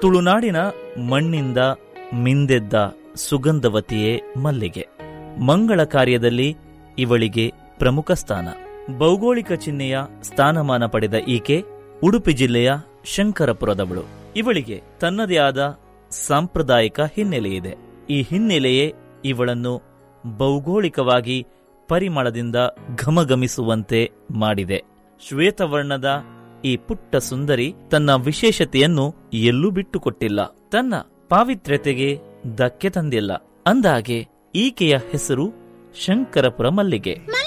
ತುಳುನಾಡಿನ ಮಣ್ಣಿಂದ ಮಿಂದೆದ್ದ ಸುಗಂಧವತಿಯೇ ಮಲ್ಲಿಗೆ ಮಂಗಳ ಕಾರ್ಯದಲ್ಲಿ ಇವಳಿಗೆ ಪ್ರಮುಖ ಸ್ಥಾನ ಭೌಗೋಳಿಕ ಚಿಹ್ನೆಯ ಸ್ಥಾನಮಾನ ಪಡೆದ ಈಕೆ ಉಡುಪಿ ಜಿಲ್ಲೆಯ ಶಂಕರಪುರದವಳು ಇವಳಿಗೆ ತನ್ನದೇ ಆದ ಸಾಂಪ್ರದಾಯಿಕ ಹಿನ್ನೆಲೆಯಿದೆ ಈ ಹಿನ್ನೆಲೆಯೇ ಇವಳನ್ನು ಭೌಗೋಳಿಕವಾಗಿ ಪರಿಮಳದಿಂದ ಘಮಘಮಿಸುವಂತೆ ಮಾಡಿದೆ ಶ್ವೇತವರ್ಣದ ಈ ಪುಟ್ಟ ಸುಂದರಿ ತನ್ನ ವಿಶೇಷತೆಯನ್ನು ಎಲ್ಲೂ ಬಿಟ್ಟುಕೊಟ್ಟಿಲ್ಲ ತನ್ನ ಪಾವಿತ್ರ್ಯತೆಗೆ ಧಕ್ಕೆ ತಂದಿಲ್ಲ ಅಂದಾಗೆ ಈಕೆಯ ಹೆಸರು ಶಂಕರಪುರ ಮಲ್ಲಿಗೆ